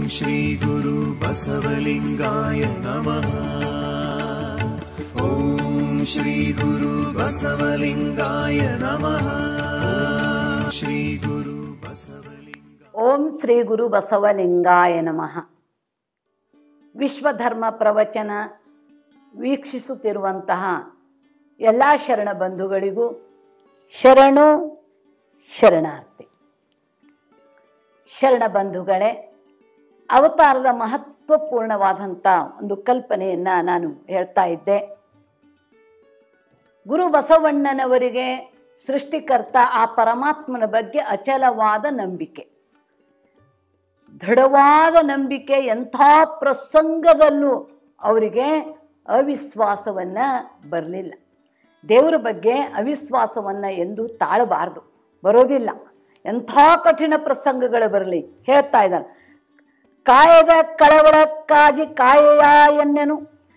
ಶ್ರೀ ಗುರು ಬಸವಲಿಂಗಾಯ ನಮಃ ಓಂ ಶ್ರೀ ಗುರು ಬಸವಲಿಂಗಾಯ ನಮಃ ಶ್ರೀ ಗುರು ಬಸವಲಿಂಗ ಓಂ ಶ್ರೀ ಗುರು ಬಸವಲಿಂಗಾಯ ನಮಃ ವಿಶ್ವಧರ್ಮ ಪ್ರವಚನ ವೀಕ್ಷಿಸುತ್ತಿರುವಂತಹ ಎಲ್ಲ ಶರಣ ಬಂಧುಗಳಿಗೂ ಶರಣು ಶರಣಾರ್ಥಿ ಶರಣ ಬಂಧುಗಳೇ ಅವತಾರದ ಮಹತ್ವಪೂರ್ಣವಾದಂಥ ಒಂದು ಕಲ್ಪನೆಯನ್ನು ನಾನು ಹೇಳ್ತಾ ಇದ್ದೆ ಗುರು ಬಸವಣ್ಣನವರಿಗೆ ಸೃಷ್ಟಿಕರ್ತ ಆ ಪರಮಾತ್ಮನ ಬಗ್ಗೆ ಅಚಲವಾದ ನಂಬಿಕೆ ದೃಢವಾದ ನಂಬಿಕೆ ಎಂಥ ಪ್ರಸಂಗದಲ್ಲೂ ಅವರಿಗೆ ಅವಿಶ್ವಾಸವನ್ನ ಬರಲಿಲ್ಲ ದೇವರ ಬಗ್ಗೆ ಅವಿಶ್ವಾಸವನ್ನ ಎಂದು ತಾಳಬಾರದು ಬರೋದಿಲ್ಲ ಎಂಥ ಕಠಿಣ ಪ್ರಸಂಗಗಳು ಬರಲಿ ಹೇಳ್ತಾ ಇದ್ದಾನೆ ಕಾಯದ ಕಳವಳಕ್ಕಾಗಿ ಕಾಯಯ ಎನ್ನೆನು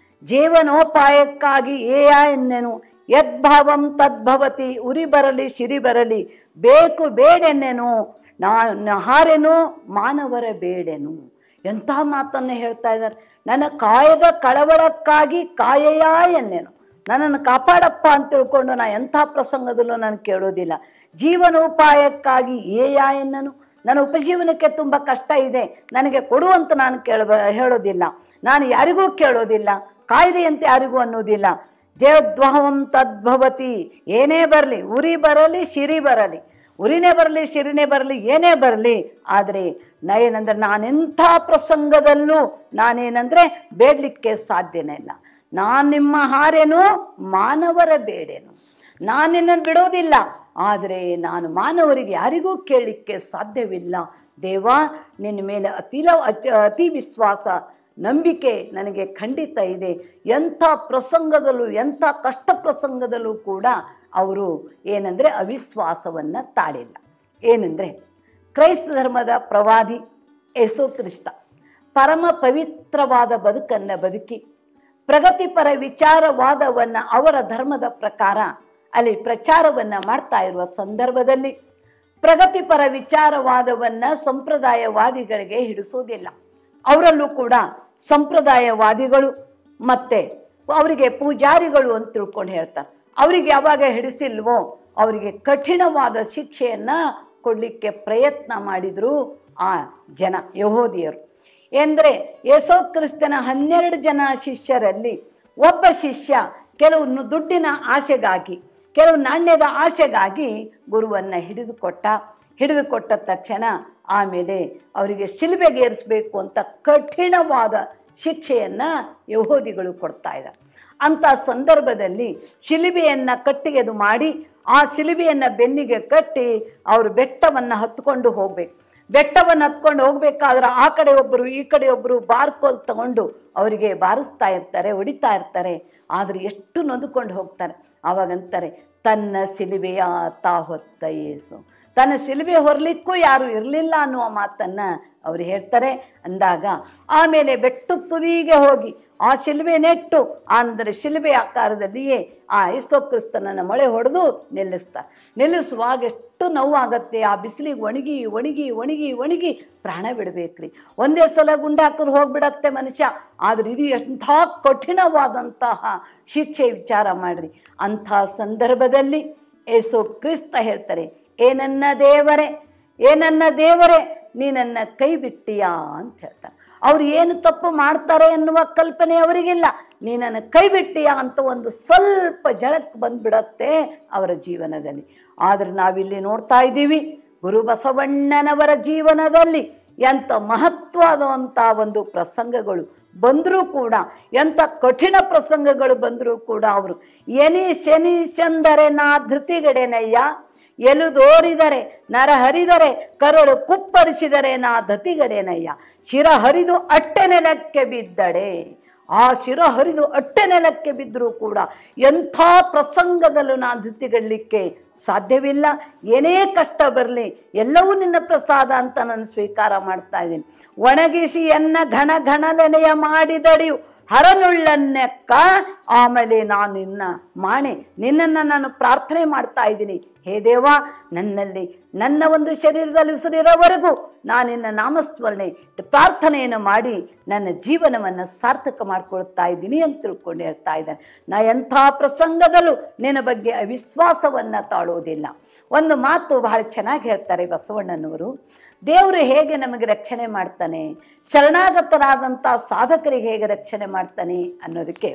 ಜೀವನೋಪಾಯಕ್ಕಾಗಿ ಏಯ ಎನ್ನೆನು ಯದ್ಭಾವಂ ತದ್ಭವತಿ ಉರಿ ಬರಲಿ ಸಿರಿ ಬರಲಿ ಬೇಕು ಬೇಡೆನ್ನೆನು ನಾ ಹಾರೆನು ಮಾನವರ ಬೇಡೆನು ಎಂತಹ ಮಾತನ್ನು ಹೇಳ್ತಾ ಇದ್ದಾರೆ ನನ್ನ ಕಾಯದ ಕಳವಳಕ್ಕಾಗಿ ಕಾಯಯ ಎನ್ನೆನು ನನ್ನನ್ನು ಕಾಪಾಡಪ್ಪ ಅಂತ ತಿಳ್ಕೊಂಡು ನಾ ಎಂಥ ಪ್ರಸಂಗದಲ್ಲೂ ನಾನು ಕೇಳೋದಿಲ್ಲ ಜೀವನೋಪಾಯಕ್ಕಾಗಿ ಏಯ ಎನ್ನನು ನನ್ನ ಉಪಜೀವನಕ್ಕೆ ತುಂಬ ಕಷ್ಟ ಇದೆ ನನಗೆ ಕೊಡು ಅಂತ ನಾನು ಕೇಳ ಹೇಳೋದಿಲ್ಲ ನಾನು ಯಾರಿಗೂ ಕೇಳೋದಿಲ್ಲ ಕಾಯ್ದೆಯಂತೆ ಯಾರಿಗೂ ಅನ್ನೋದಿಲ್ಲ ದೇವದ್ವಹಂ ತದ್ಭವತಿ ಏನೇ ಬರಲಿ ಉರಿ ಬರಲಿ ಶಿರಿ ಬರಲಿ ಉರಿನೇ ಬರಲಿ ಶಿರಿನೇ ಬರಲಿ ಏನೇ ಬರಲಿ ಆದರೆ ನಾ ಏನಂದ್ರೆ ನಾನೆಂಥ ಪ್ರಸಂಗದಲ್ಲೂ ನಾನೇನಂದ್ರೆ ಬೇಡಲಿಕ್ಕೆ ಸಾಧ್ಯನೇ ಇಲ್ಲ ನಾನು ನಿಮ್ಮ ಹಾರೇನು ಮಾನವರ ಬೇಡೇನು ನಾನು ನಿನ್ನನ್ನು ಬಿಡೋದಿಲ್ಲ ಆದರೆ ನಾನು ಮಾನವರಿಗೆ ಯಾರಿಗೂ ಕೇಳಲಿಕ್ಕೆ ಸಾಧ್ಯವಿಲ್ಲ ದೇವ ನಿನ್ನ ಮೇಲೆ ಅತಿಲ ಅತಿ ಅತಿ ವಿಶ್ವಾಸ ನಂಬಿಕೆ ನನಗೆ ಖಂಡಿತ ಇದೆ ಎಂಥ ಪ್ರಸಂಗದಲ್ಲೂ ಎಂಥ ಕಷ್ಟ ಪ್ರಸಂಗದಲ್ಲೂ ಕೂಡ ಅವರು ಏನಂದರೆ ಅವಿಶ್ವಾಸವನ್ನು ತಾಳಿಲ್ಲ ಏನಂದರೆ ಕ್ರೈಸ್ತ ಧರ್ಮದ ಪ್ರವಾದಿ ಯೇಸು ಕ್ರಿಸ್ತ ಪರಮ ಪವಿತ್ರವಾದ ಬದುಕನ್ನು ಬದುಕಿ ಪ್ರಗತಿಪರ ವಿಚಾರವಾದವನ್ನು ಅವರ ಧರ್ಮದ ಪ್ರಕಾರ ಅಲ್ಲಿ ಪ್ರಚಾರವನ್ನು ಮಾಡ್ತಾ ಇರುವ ಸಂದರ್ಭದಲ್ಲಿ ಪ್ರಗತಿಪರ ವಿಚಾರವಾದವನ್ನು ಸಂಪ್ರದಾಯವಾದಿಗಳಿಗೆ ಹಿಡಿಸೋದಿಲ್ಲ ಅವರಲ್ಲೂ ಕೂಡ ಸಂಪ್ರದಾಯವಾದಿಗಳು ಮತ್ತೆ ಅವರಿಗೆ ಪೂಜಾರಿಗಳು ಅಂತ ತಿಳ್ಕೊಂಡು ಹೇಳ್ತಾರೆ ಅವರಿಗೆ ಯಾವಾಗ ಹಿಡಿಸಿಲ್ವೋ ಅವರಿಗೆ ಕಠಿಣವಾದ ಶಿಕ್ಷೆಯನ್ನ ಕೊಡಲಿಕ್ಕೆ ಪ್ರಯತ್ನ ಮಾಡಿದ್ರು ಆ ಜನ ಯಹೋದಿಯರು ಎಂದರೆ ಯೇಸೋ ಕ್ರಿಸ್ತನ ಹನ್ನೆರಡು ಜನ ಶಿಷ್ಯರಲ್ಲಿ ಒಬ್ಬ ಶಿಷ್ಯ ಕೆಲವು ನು- ದುಡ್ಡಿನ ಆಸೆಗಾಗಿ ಕೆಲವು ನಾಣ್ಯದ ಆಸೆಗಾಗಿ ಗುರುವನ್ನು ಹಿಡಿದುಕೊಟ್ಟ ಹಿಡಿದುಕೊಟ್ಟ ತಕ್ಷಣ ಆಮೇಲೆ ಅವರಿಗೆ ಶಿಲ್ಬೆಗೇರಿಸಬೇಕು ಅಂತ ಕಠಿಣವಾದ ಶಿಕ್ಷೆಯನ್ನು ಯಹೋದಿಗಳು ಕೊಡ್ತಾ ಇದ್ದಾರೆ ಅಂಥ ಸಂದರ್ಭದಲ್ಲಿ ಶಿಲುಬೆಯನ್ನು ಕಟ್ಟಿಗೆದು ಮಾಡಿ ಆ ಶಿಲುಬೆಯನ್ನು ಬೆನ್ನಿಗೆ ಕಟ್ಟಿ ಅವರು ಬೆಟ್ಟವನ್ನು ಹತ್ಕೊಂಡು ಹೋಗ್ಬೇಕು ಬೆಟ್ಟವನ್ನು ಹತ್ಕೊಂಡು ಹೋಗ್ಬೇಕಾದ್ರೆ ಆ ಕಡೆ ಒಬ್ಬರು ಈ ಕಡೆ ಒಬ್ಬರು ಬಾರ್ಕೋಲ್ ತಗೊಂಡು ಅವರಿಗೆ ಬಾರಿಸ್ತಾ ಇರ್ತಾರೆ ಹೊಡಿತಾ ಇರ್ತಾರೆ ಆದರೆ ಎಷ್ಟು ನೊಂದುಕೊಂಡು ಹೋಗ್ತಾರೆ ಆವಾಗಂತಾರೆ ತನ್ನ ಸಿಲುಬೆಯ ತಾ ಹೊತ್ತ ಯೇಸು ತನ್ನ ಸಿಲುಬೆ ಹೊರಲಿಕ್ಕೂ ಯಾರು ಇರಲಿಲ್ಲ ಅನ್ನುವ ಮಾತನ್ನು ಅವರು ಹೇಳ್ತಾರೆ ಅಂದಾಗ ಆಮೇಲೆ ಬೆಟ್ಟ ತುದಿಗೆ ಹೋಗಿ ಆ ಶಿಲುಬೆ ನೆಟ್ಟು ಅಂದರೆ ಶಿಲುಬೆ ಆಕಾರದಲ್ಲಿಯೇ ಆ ಯೇಸು ಕ್ರಿಸ್ತನನ್ನು ಮೊಳೆ ಹೊಡೆದು ನಿಲ್ಲಿಸ್ತಾರೆ ನಿಲ್ಲಿಸುವಾಗ ಎಷ್ಟು ನೋವಾಗತ್ತೆ ಆ ಬಿಸಿಲಿಗೆ ಒಣಗಿ ಒಣಗಿ ಒಣಗಿ ಒಣಗಿ ಪ್ರಾಣ ಬಿಡಬೇಕ್ರಿ ಒಂದೇ ಸಲ ಗುಂಡಾಕರು ಹೋಗ್ಬಿಡತ್ತೆ ಮನುಷ್ಯ ಆದ್ರೆ ಇದು ಎಂಥ ಕಠಿಣವಾದಂತಹ ಶಿಕ್ಷೆ ವಿಚಾರ ಮಾಡ್ರಿ ಅಂಥ ಸಂದರ್ಭದಲ್ಲಿ ಯೇಸು ಕ್ರಿಸ್ತ ಹೇಳ್ತಾರೆ ಏನನ್ನ ದೇವರೇ ಏನನ್ನ ದೇವರೇ ನೀನನ್ನ ಕೈ ಬಿಟ್ಟಿಯಾ ಅಂತ ಹೇಳ್ತಾರೆ ಅವ್ರು ಏನು ತಪ್ಪು ಮಾಡ್ತಾರೆ ಎನ್ನುವ ಕಲ್ಪನೆ ಅವರಿಗಿಲ್ಲ ನೀನನ್ನು ಕೈ ಬಿಟ್ಟಿಯಾ ಅಂತ ಒಂದು ಸ್ವಲ್ಪ ಜಳಕ್ಕೆ ಬಂದ್ಬಿಡತ್ತೆ ಅವರ ಜೀವನದಲ್ಲಿ ಆದ್ರೆ ನಾವಿಲ್ಲಿ ನೋಡ್ತಾ ಇದ್ದೀವಿ ಗುರು ಬಸವಣ್ಣನವರ ಜೀವನದಲ್ಲಿ ಎಂಥ ಮಹತ್ವವಾದಂಥ ಒಂದು ಪ್ರಸಂಗಗಳು ಬಂದರೂ ಕೂಡ ಎಂಥ ಕಠಿಣ ಪ್ರಸಂಗಗಳು ಬಂದರೂ ಕೂಡ ಅವರು ಎನಿ ಶನಿಸೆಂದರೆ ನಾ ಧೃತಿಗಡೆನಯ್ಯ ಎಲುದೋರಿದರೆ ನರ ಹರಿದರೆ ಕರಳು ಕುಪ್ಪರಿಸಿದರೆ ನಾ ದತಿಗಡೆನಯ್ಯ ಶಿರ ಹರಿದು ಅಟ್ಟೆ ನೆಲಕ್ಕೆ ಬಿದ್ದಡೆ ಆ ಶಿರ ಹರಿದು ಅಟ್ಟೆ ನೆಲಕ್ಕೆ ಬಿದ್ದರೂ ಕೂಡ ಎಂಥ ಪ್ರಸಂಗದಲ್ಲೂ ನಾನು ಧೃತಿಗಡಲಿಕ್ಕೆ ಸಾಧ್ಯವಿಲ್ಲ ಏನೇ ಕಷ್ಟ ಬರಲಿ ಎಲ್ಲವೂ ನಿನ್ನ ಪ್ರಸಾದ ಅಂತ ನಾನು ಸ್ವೀಕಾರ ಮಾಡ್ತಾ ಇದ್ದೀನಿ ಒಣಗಿಸಿ ಎನ್ನ ಘನ ಘನಲೆನೆಯ ಮಾಡಿದಡಿಯು ಹರನುಳ್ಳನ್ನೆಕ್ಕ ಆಮೇಲೆ ನಾನು ನಿನ್ನ ಮಾಣೆ ನಿನ್ನನ್ನು ನಾನು ಪ್ರಾರ್ಥನೆ ಮಾಡ್ತಾ ಇದ್ದೀನಿ ಹೇ ದೇವ ನನ್ನಲ್ಲಿ ನನ್ನ ಒಂದು ಶರೀರದಲ್ಲಿ ಉಸಿರಿರೋವರೆಗೂ ನಾನು ನಿನ್ನ ನಾಮಸ್ಮರಣೆ ಪ್ರಾರ್ಥನೆಯನ್ನು ಮಾಡಿ ನನ್ನ ಜೀವನವನ್ನು ಸಾರ್ಥಕ ಮಾಡ್ಕೊಳ್ತಾ ಇದ್ದೀನಿ ಅಂತ ತಿಳ್ಕೊಂಡು ಹೇಳ್ತಾ ಇದ್ದಾನೆ ನಾ ಎಂಥ ಪ್ರಸಂಗದಲ್ಲೂ ನಿನ್ನ ಬಗ್ಗೆ ಅವಿಶ್ವಾಸವನ್ನು ತಾಳೋದಿಲ್ಲ ಒಂದು ಮಾತು ಬಹಳ ಚೆನ್ನಾಗಿ ಹೇಳ್ತಾರೆ ಬಸವಣ್ಣನವರು ದೇವರು ಹೇಗೆ ನಮಗೆ ರಕ್ಷಣೆ ಮಾಡ್ತಾನೆ ಶರಣಾಗತರಾದಂಥ ಸಾಧಕರಿಗೆ ಹೇಗೆ ರಕ್ಷಣೆ ಮಾಡ್ತಾನೆ ಅನ್ನೋದಕ್ಕೆ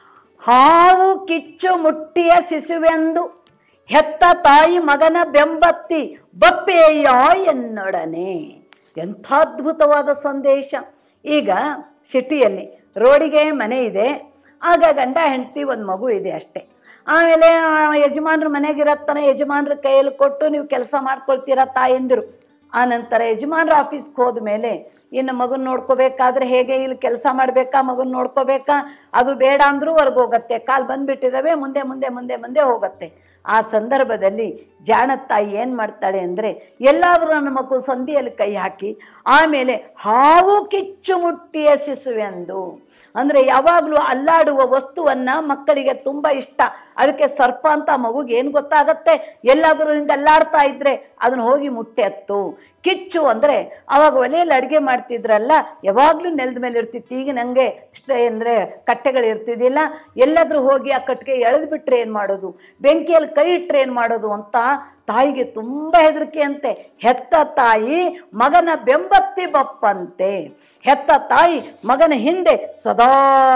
ಹಾವು ಕಿಚ್ಚು ಮುಟ್ಟಿಯ ಶಿಶುವೆಂದು ಹೆತ್ತ ತಾಯಿ ಮಗನ ಬೆಂಬತ್ತಿ ಬಪ್ಪೆಯ ಎನ್ನೊಡನೆ ಎಂಥ ಅದ್ಭುತವಾದ ಸಂದೇಶ ಈಗ ಸಿಟಿಯಲ್ಲಿ ರೋಡಿಗೆ ಮನೆ ಇದೆ ಆಗ ಗಂಡ ಹೆಂಡತಿ ಒಂದು ಮಗು ಇದೆ ಅಷ್ಟೇ ಆಮೇಲೆ ಆ ಯಜಮಾನ್ರ ಮನೆಗಿರತ್ತಾನೆ ಯಜಮಾನ್ರ ಕೈಯಲ್ಲಿ ಕೊಟ್ಟು ನೀವು ಕೆಲಸ ಮಾಡ್ಕೊಳ್ತೀರಾ ತಾಯಂದಿರು ಆ ನಂತರ ಯಜಮಾನ್ರ ಆಫೀಸ್ಗೆ ಹೋದ್ಮೇಲೆ ಇನ್ನು ಮಗನ್ ನೋಡ್ಕೋಬೇಕಾದ್ರೆ ಹೇಗೆ ಇಲ್ಲಿ ಕೆಲಸ ಮಾಡ್ಬೇಕಾ ಮಗನ್ ನೋಡ್ಕೋಬೇಕಾ ಅದು ಬೇಡ ಅಂದ್ರೂ ಹೊರ್ಗೆ ಹೋಗತ್ತೆ ಕಾಲು ಬಂದ್ಬಿಟ್ಟಿದಾವೆ ಮುಂದೆ ಮುಂದೆ ಮುಂದೆ ಮುಂದೆ ಹೋಗತ್ತೆ ಆ ಸಂದರ್ಭದಲ್ಲಿ ಜಾಣತ್ತಾಯಿ ಏನು ಮಾಡ್ತಾಳೆ ಅಂದರೆ ಎಲ್ಲಾದರೂ ನನ್ನ ಮಗು ಸಂಧಿಯಲ್ಲಿ ಕೈ ಹಾಕಿ ಆಮೇಲೆ ಹಾವು ಕಿಚ್ಚು ಮುಟ್ಟಿಯ ಶಿಶುವೆಂದು ಅಂದರೆ ಯಾವಾಗಲೂ ಅಲ್ಲಾಡುವ ವಸ್ತುವನ್ನ ಮಕ್ಕಳಿಗೆ ತುಂಬ ಇಷ್ಟ ಅದಕ್ಕೆ ಸರ್ಪ ಅಂತ ಮಗುಗೆ ಏನು ಗೊತ್ತಾಗತ್ತೆ ಎಲ್ಲಾದರೂ ಹಿಂಗೆ ಅಲ್ಲಾಡ್ತಾ ಇದ್ರೆ ಅದನ್ನ ಹೋಗಿ ಮುಟ್ಟೆ ಹತ್ತು ಕಿಚ್ಚು ಅಂದರೆ ಅವಾಗ ಒಲೆಯಲ್ಲಿ ಅಡುಗೆ ಮಾಡ್ತಿದ್ರಲ್ಲ ಯಾವಾಗಲೂ ನೆಲದ ಮೇಲೆ ಇರ್ತಿತ್ತು ಈಗ ನನಗೆ ಇಷ್ಟ ಅಂದರೆ ಕಟ್ಟೆಗಳು ಇರ್ತಿದ್ದಿಲ್ಲ ಎಲ್ಲಾದರೂ ಹೋಗಿ ಆ ಕಟ್ಟಿಗೆ ಎಳೆದು ಬಿಟ್ರೆ ಏನು ಮಾಡೋದು ಬೆಂಕಿಯಲ್ಲಿ ಕೈ ಇಟ್ಟರೆ ಏನು ಮಾಡೋದು ಅಂತ ತಾಯಿಗೆ ತುಂಬ ಹೆದರಿಕೆ ಅಂತೆ ಹೆತ್ತ ತಾಯಿ ಮಗನ ಬೆಂಬತ್ತಿ ಬಪ್ಪಂತೆ ಹೆತ್ತ ತಾಯಿ ಮಗನ ಹಿಂದೆ ಸದಾ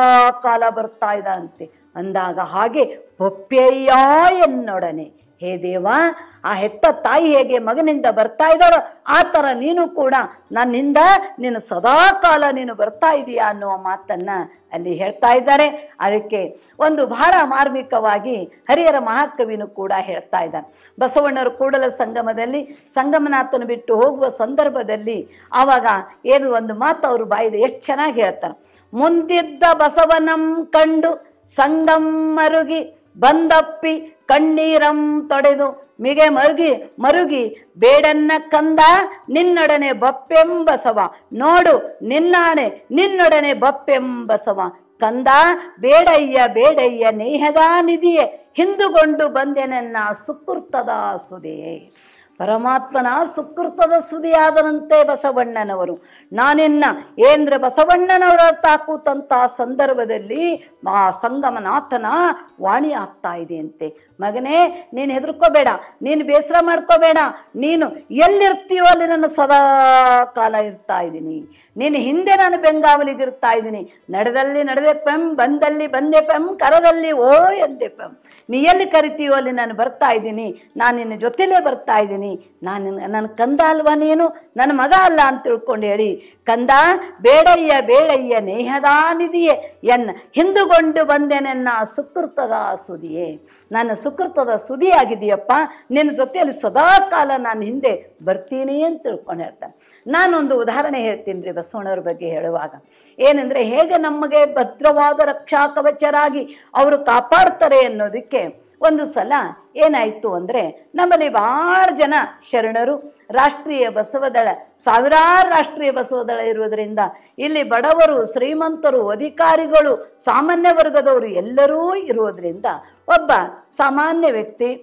ಕಾಲ ಬರ್ತಾ ಇದ್ದಂತೆ ಅಂದಾಗ ಹಾಗೆ ಬೊಪ್ಪೆಯ ಎನ್ನೊಡನೆ ಹೇ ದೇವ ಆ ಹೆತ್ತ ತಾಯಿ ಹೇಗೆ ಮಗನಿಂದ ಬರ್ತಾ ಇದ್ದಾರೋ ಆ ಥರ ನೀನು ಕೂಡ ನನ್ನಿಂದ ನೀನು ಸದಾ ಕಾಲ ನೀನು ಬರ್ತಾ ಇದೀಯಾ ಅನ್ನುವ ಮಾತನ್ನ ಅಲ್ಲಿ ಹೇಳ್ತಾ ಇದ್ದಾರೆ ಅದಕ್ಕೆ ಒಂದು ಬಹಳ ಮಾರ್ಮಿಕವಾಗಿ ಹರಿಹರ ಮಹಾಕವಿನು ಕೂಡ ಹೇಳ್ತಾ ಇದ್ದಾನೆ ಬಸವಣ್ಣರು ಕೂಡಲ ಸಂಗಮದಲ್ಲಿ ಸಂಗಮನಾಥನ ಬಿಟ್ಟು ಹೋಗುವ ಸಂದರ್ಭದಲ್ಲಿ ಆವಾಗ ಏನು ಒಂದು ಮಾತು ಅವರು ಬಾಯಿದೆ ಎಷ್ಟು ಚೆನ್ನಾಗಿ ಹೇಳ್ತಾರೆ ಮುಂದಿದ್ದ ಬಸವನಂ ಕಂಡು ಸಂಗಂ ಮರುಗಿ ಬಂದಪ್ಪಿ ಕಣ್ಣೀರಂ ತೊಡೆದು ಮಿಗೆ ಮರುಗಿ ಮರುಗಿ ಬೇಡನ್ನ ಕಂದ ನಿನ್ನೊಡನೆ ಬಪ್ಪೆಂಬಸವ ನೋಡು ನಿನ್ನಾಣೆ ನಿನ್ನೊಡನೆ ಬಪ್ಪೆಂಬಸವ ಕಂದ ಬೇಡಯ್ಯ ಬೇಡಯ್ಯ ನೇಹದ ನಿಧಿಯೇ ಹಿಂದುಗೊಂಡು ಬಂದೆನನ್ನ ಸುಕೃತದ ಸುದೆಯೇ ಪರಮಾತ್ಮನ ಸುಕೃತದ ಸುದಿಯಾದರಂತೆ ಬಸವಣ್ಣನವರು ನಾನಿನ್ನ ಏಂದ್ರ ಬಸವಣ್ಣನವರ ತಾಕೂತಂತ ಸಂದರ್ಭದಲ್ಲಿ ಆ ಸಂಗಮನಾಥನ ವಾಣಿ ಆಗ್ತಾ ಇದೆಯಂತೆ ಮಗನೇ ನೀನು ಹೆದರ್ಕೋಬೇಡ ನೀನು ಬೇಸರ ಮಾಡ್ಕೋಬೇಡ ನೀನು ಎಲ್ಲಿರ್ತೀಯೋ ಅಲ್ಲಿ ನಾನು ಸದಾ ಕಾಲ ಇರ್ತಾ ಇದ್ದೀನಿ ನೀನು ಹಿಂದೆ ನಾನು ಬೆಂಗಾವಲಿಗಿರ್ತಾ ಇದ್ದೀನಿ ನಡೆದಲ್ಲಿ ನಡೆದೆ ಪೆಂ ಬಂದಲ್ಲಿ ಬಂದೆ ಪೆಂ ಕರದಲ್ಲಿ ಓ ಎಂದೆ ಪೆಂ ನೀ ಎಲ್ಲಿ ಕರಿತೀಯೋ ಅಲ್ಲಿ ನಾನು ಬರ್ತಾ ಇದ್ದೀನಿ ನಾನು ನಿನ್ನ ಜೊತೆಲೇ ಬರ್ತಾ ಇದ್ದೀನಿ ನಾನು ನನ್ನ ಕಂದ ಅಲ್ವಾ ನೀನು ನನ್ನ ಮಗ ಅಲ್ಲ ಅಂತ ತಿಳ್ಕೊಂಡು ಹೇಳಿ ಕಂದ ಬೇಡಯ್ಯ ಬೇಡಯ್ಯ ನೇಹದಾನಿದೆಯೇ ಎನ್ನ ಹಿಂದುಗೊಂಡು ಬಂದೆನೆನ್ನ ಸುಕೃತದ ಸುದಿಯೇ ನನ್ನ ಸುಕೃತದ ಸುದಿಯಾಗಿದೆಯಪ್ಪ ನಿನ್ನ ಜೊತೆಯಲ್ಲಿ ಸದಾ ಕಾಲ ನಾನು ಹಿಂದೆ ಬರ್ತೀನಿ ಅಂತ ತಿಳ್ಕೊಂಡು ಹೇಳ್ತಾನೆ ನಾನೊಂದು ಉದಾಹರಣೆ ಹೇಳ್ತೀನಿ ರೀ ಬಸವಣ್ಣವ್ರ ಬಗ್ಗೆ ಹೇಳುವಾಗ ಏನಂದ್ರೆ ಹೇಗೆ ನಮಗೆ ಭದ್ರವಾದ ರಕ್ಷಾ ಕವಚರಾಗಿ ಅವರು ಕಾಪಾಡ್ತಾರೆ ಅನ್ನೋದಕ್ಕೆ ಒಂದು ಸಲ ಏನಾಯಿತು ಅಂದರೆ ನಮ್ಮಲ್ಲಿ ಭಾಳ ಜನ ಶರಣರು ರಾಷ್ಟ್ರೀಯ ಬಸವದಳ ಸಾವಿರಾರು ರಾಷ್ಟ್ರೀಯ ಬಸವದಳ ಇರುವುದರಿಂದ ಇಲ್ಲಿ ಬಡವರು ಶ್ರೀಮಂತರು ಅಧಿಕಾರಿಗಳು ಸಾಮಾನ್ಯ ವರ್ಗದವರು ಎಲ್ಲರೂ ಇರುವುದರಿಂದ ಒಬ್ಬ ಸಾಮಾನ್ಯ ವ್ಯಕ್ತಿ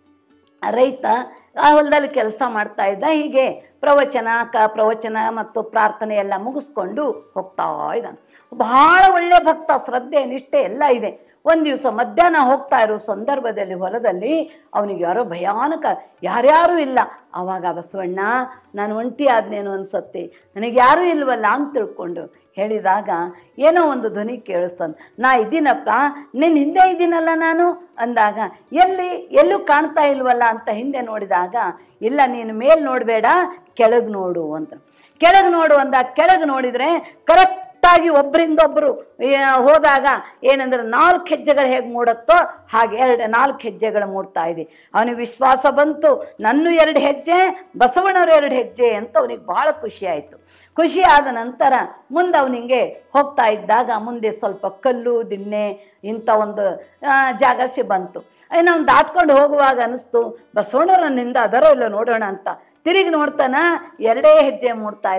ರೈತ ಆ ಹೊಲದಲ್ಲಿ ಕೆಲಸ ಮಾಡ್ತಾ ಇದ್ದ ಹೀಗೆ ಪ್ರವಚನ ಕ ಪ್ರವಚನ ಮತ್ತು ಪ್ರಾರ್ಥನೆ ಎಲ್ಲ ಮುಗಿಸ್ಕೊಂಡು ಹೋಗ್ತಾ ಇದ್ದಾನೆ ಬಹಳ ಒಳ್ಳೆ ಭಕ್ತ ಶ್ರದ್ಧೆ ನಿಷ್ಠೆ ಎಲ್ಲ ಇದೆ ಒಂದು ದಿವಸ ಮಧ್ಯಾಹ್ನ ಹೋಗ್ತಾ ಇರೋ ಸಂದರ್ಭದಲ್ಲಿ ಹೊಲದಲ್ಲಿ ಅವನಿಗೆ ಯಾರೋ ಭಯಾನಕ ಯಾರ್ಯಾರೂ ಇಲ್ಲ ಆವಾಗ ಬಸವಣ್ಣ ನಾನು ಒಂಟಿ ಆದ್ನೇನು ಅನ್ಸತ್ತೆ ನನಗೆ ಯಾರೂ ಇಲ್ವಲ್ಲ ಅಂತ ತಿಳ್ಕೊಂಡು ಹೇಳಿದಾಗ ಏನೋ ಒಂದು ಧ್ವನಿ ಕೇಳಿಸ್ತಾನೆ ನಾ ಇದ್ದೀನಪ್ಪ ನಿನ್ನ ಹಿಂದೆ ಇದ್ದೀನಲ್ಲ ನಾನು ಅಂದಾಗ ಎಲ್ಲಿ ಎಲ್ಲೂ ಕಾಣ್ತಾ ಇಲ್ವಲ್ಲ ಅಂತ ಹಿಂದೆ ನೋಡಿದಾಗ ಇಲ್ಲ ನೀನು ಮೇಲ್ ನೋಡಬೇಡ ಕೆಳಗೆ ನೋಡು ಅಂತ ಕೆಳಗೆ ನೋಡು ಅಂದಾಗ ಕೆಳಗೆ ನೋಡಿದರೆ ಕರೆಕ್ಟಾಗಿ ಒಬ್ಬರಿಂದೊಬ್ಬರು ಹೋದಾಗ ಏನಂದ್ರೆ ನಾಲ್ಕು ಹೆಜ್ಜೆಗಳು ಹೇಗೆ ಮೂಡುತ್ತೋ ಹಾಗೆ ಎರಡು ನಾಲ್ಕು ಹೆಜ್ಜೆಗಳು ಮೂಡ್ತಾ ಇದೆ ಅವನಿಗೆ ವಿಶ್ವಾಸ ಬಂತು ನನ್ನ ಎರಡು ಹೆಜ್ಜೆ ಬಸವಣ್ಣವ್ರ ಎರಡು ಹೆಜ್ಜೆ ಅಂತ ಅವನಿಗೆ ಭಾಳ ಖುಷಿ ಆಯಿತು ಖುಷಿ ಆದ ನಂತರ ಮುಂದೆ ಅವನಿಗೆ ಹೋಗ್ತಾ ಇದ್ದಾಗ ಮುಂದೆ ಸ್ವಲ್ಪ ಕಲ್ಲು ದಿಣ್ಣೆ ಇಂಥ ಒಂದು ಆ, ಜಾಗ ಸಿ ಬಂತು ನಾವು ದಾಟ್ಕೊಂಡು ಹೋಗುವಾಗ ಅನಿಸ್ತು ಬಸವಣ್ಣವ್ರ ನನ್ನಿಂದ ಅದರೋ ಇಲ್ಲ ನೋಡೋಣ ಅಂತ ತಿರುಗಿ ನೋಡ್ತಾನ ಎರಡೇ ಹೆಜ್ಜೆ ಮೂಡ್ತಾ ಇದ್ದವು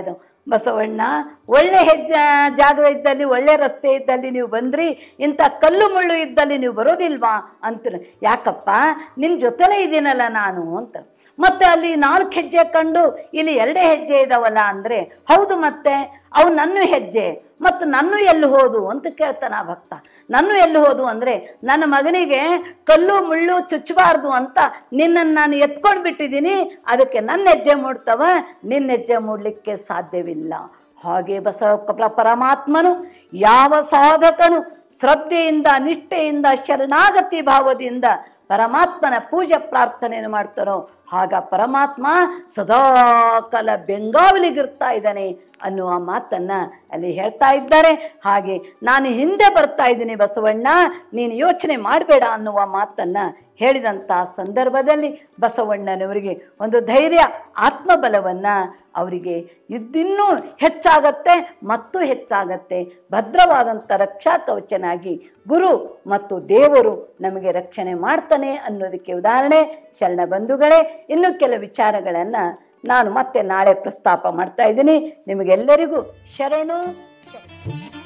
ಬಸವಣ್ಣ ಒಳ್ಳೆ ಹೆಜ್ಜೆ ಜಾಗ ಇದ್ದಲ್ಲಿ ಒಳ್ಳೆ ರಸ್ತೆ ಇದ್ದಲ್ಲಿ ನೀವು ಬಂದ್ರಿ ಇಂಥ ಕಲ್ಲು ಮುಳ್ಳು ಇದ್ದಲ್ಲಿ ನೀವು ಬರೋದಿಲ್ವಾ ಅಂತ ಯಾಕಪ್ಪ ನಿನ್ನ ಜೊತೆಲೇ ಇದ್ದೀನಲ್ಲ ನಾನು ಅಂತ ಮತ್ತೆ ಅಲ್ಲಿ ನಾಲ್ಕು ಹೆಜ್ಜೆ ಕಂಡು ಇಲ್ಲಿ ಎರಡೇ ಹೆಜ್ಜೆ ಇದಾವಲ್ಲ ಅಂದ್ರೆ ಹೌದು ಮತ್ತೆ ಅವು ನನ್ನ ಹೆಜ್ಜೆ ಮತ್ತು ನನ್ನ ಎಲ್ಲಿ ಹೋದು ಅಂತ ಕೇಳ್ತಾನ ಆ ಭಕ್ತ ನನ್ನ ಎಲ್ಲಿ ಹೋದು ಅಂದ್ರೆ ನನ್ನ ಮಗನಿಗೆ ಕಲ್ಲು ಮುಳ್ಳು ಚುಚ್ಚಬಾರ್ದು ಅಂತ ನಿನ್ನನ್ನು ನಾನು ಎತ್ಕೊಂಡು ಬಿಟ್ಟಿದ್ದೀನಿ ಅದಕ್ಕೆ ನನ್ನ ಹೆಜ್ಜೆ ಮೂಡ್ತವ ನಿನ್ನ ಹೆಜ್ಜೆ ಮೂಡ್ಲಿಕ್ಕೆ ಸಾಧ್ಯವಿಲ್ಲ ಹಾಗೆ ಬಸವ ಪ- ಪರಮಾತ್ಮನು ಯಾವ ಸಾಧಕನು ಶ್ರದ್ಧೆಯಿಂದ ನಿಷ್ಠೆಯಿಂದ ಶರಣಾಗತಿ ಭಾವದಿಂದ ಪರಮಾತ್ಮನ ಪೂಜೆ ಪ್ರಾರ್ಥನೆಯನ್ನು ಮಾಡ್ತಾರೋ ಆಗ ಪರಮಾತ್ಮ ಸದಾಕಾಲ ಬೆಂಗಾವಲಿಗಿರ್ತಾ ಇದ್ದಾನೆ ಅನ್ನುವ ಮಾತನ್ನ ಅಲ್ಲಿ ಹೇಳ್ತಾ ಇದ್ದಾರೆ ಹಾಗೆ ನಾನು ಹಿಂದೆ ಬರ್ತಾ ಇದ್ದೀನಿ ಬಸವಣ್ಣ ನೀನು ಯೋಚನೆ ಮಾಡಬೇಡ ಅನ್ನುವ ಮಾತನ್ನ ಹೇಳಿದಂಥ ಸಂದರ್ಭದಲ್ಲಿ ಬಸವಣ್ಣನವರಿಗೆ ಒಂದು ಧೈರ್ಯ ಆತ್ಮಬಲವನ್ನ ಅವರಿಗೆ ಇದಿನ್ನೂ ಹೆಚ್ಚಾಗತ್ತೆ ಮತ್ತು ಹೆಚ್ಚಾಗತ್ತೆ ಭದ್ರವಾದಂಥ ರಕ್ಷಾ ಕವಚನಾಗಿ ಗುರು ಮತ್ತು ದೇವರು ನಮಗೆ ರಕ್ಷಣೆ ಮಾಡ್ತಾನೆ ಅನ್ನೋದಕ್ಕೆ ಉದಾಹರಣೆ ಶರಣ ಬಂಧುಗಳೇ ಇನ್ನು ಕೆಲ ವಿಚಾರಗಳನ್ನು ನಾನು ಮತ್ತೆ ನಾಳೆ ಪ್ರಸ್ತಾಪ ಮಾಡ್ತಾ ಇದ್ದೀನಿ ನಿಮಗೆಲ್ಲರಿಗೂ ಶರಣು ಶರಣು